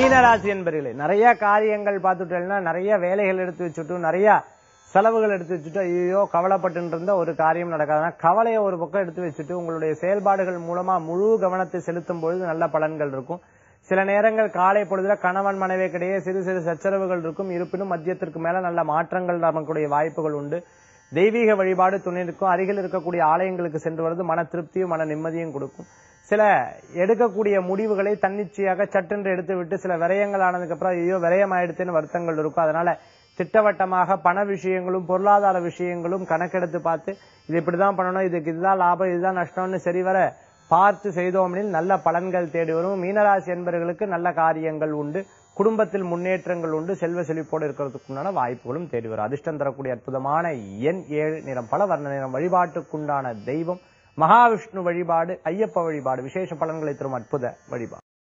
மீனராசி என்பர்களே நிறைய காரியங்கள் பார்த்துட்டேன்னா நிறைய வேலைகள் எடுத்து வச்சுட்டு நிறைய செலவுகள் எடுத்து வச்சுட்டு ஐயோ கவலைப்பட்டு இருந்த ஒரு காரியம் நடக்காதுன்னா கவலையை ஒரு பக்கம் எடுத்து வச்சுட்டு உங்களுடைய செயல்பாடுகள் மூலமா முழு கவனத்தை செலுத்தும் பொழுது நல்ல பலன்கள் இருக்கும் சில நேரங்கள் காலை பொழுதுல கணவன் மனைவிக்கிடையே சிறு சிறு சச்சரவுகள் இருக்கும் இருப்பினும் மத்தியத்திற்கு மேல நல்ல மாற்றங்கள் நமக்குடைய வாய்ப்புகள் உண்டு தெய்வீக வழிபாடு துணை இருக்கும் அருகில் இருக்கக்கூடிய ஆலயங்களுக்கு சென்று வருவது மன திருப்தியும் மன நிம்மதியும் கொடுக்கும் சில எடுக்கக்கூடிய முடிவுகளை தன்னிச்சையாக சட்டென்று எடுத்து விட்டு சில விரயங்கள் ஆனதுக்கு அப்புறம் ஐயோ விரயம் ஆயிடுச்சுன்னு வருத்தங்கள் இருக்கும் அதனால திட்டவட்டமாக பண விஷயங்களும் பொருளாதார விஷயங்களும் கணக்கெடுத்து பார்த்து இது இப்படிதான் பண்ணணும் இதுக்கு இதுதான் லாபம் இதுதான் நஷ்டம்னு சரிவர பார்த்து செய்தோம்னில் நல்ல பலன்கள் தேடி வரும் மீனராசி என்பவர்களுக்கு நல்ல காரியங்கள் உண்டு குடும்பத்தில் முன்னேற்றங்கள் உண்டு செல்வ செழிப்போடு இருக்கிறதுக்குண்டான வாய்ப்புகளும் தேடி வரும் அதிர்ஷ்டம் தரக்கூடிய அற்புதமான எண் ஏழு நிறம் பல வர்ண நிறம் வழிபாட்டுக்குண்டான தெய்வம் மகாவிஷ்ணு வழிபாடு ஐயப்ப வழிபாடு விசேஷ பலன்களை தரும் அற்புத வழிபாடு